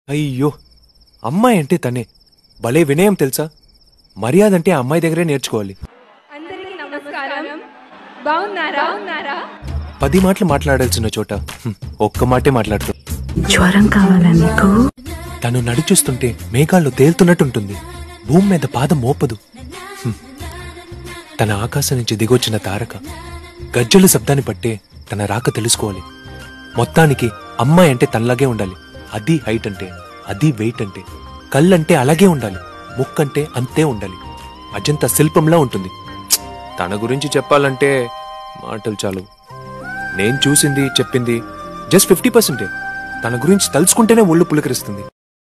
అయ్యో అమ్మాయి అంటే తనే భలే వినయం తెలుసా మర్యాద అంటే ఆ అమ్మాయి దగ్గరే నేర్చుకోవాలి అందరికీ నమస్కారం బాగున్నారా ఉన్నారా పది మాటలు మాట్లాడాల్సిన చోట హ్మ్, ఒక్క మాటే మాట్లాడుతూ జ్వరం కావాలా నీకు తను నడిచొస్తుంటే మేఘాల్లో తేలుతున్నట్టుంటుంది భూమి మీద పాదం మోపదు హ్మ్. తన ఆకాశం నుంచి దిగొచ్చిన తారక గజ్జల శబ్దాన్ని పట్టే తన రాక తెలుసుకోవాలి మొత్తానికి అమ్మాయి అంటే తనలాగే ఉండాలి అది హైట్ అంటే అది వెయిట్ అంటే కళ్ళంటే అలాగే ఉండాలి ముక్కంటే అంతే ఉండాలి అజంతా శిల్పంలా ఉంటుంది ప్చ్! తన గురించి చెప్పాలంటే మాటలు చాలు నేను చూసింది చెప్పింది జస్ట్ ఫిఫ్టీ పర్సెంటే తన గురించి తలుచుకుంటేనే ఒళ్ళు పులకరిస్తుంది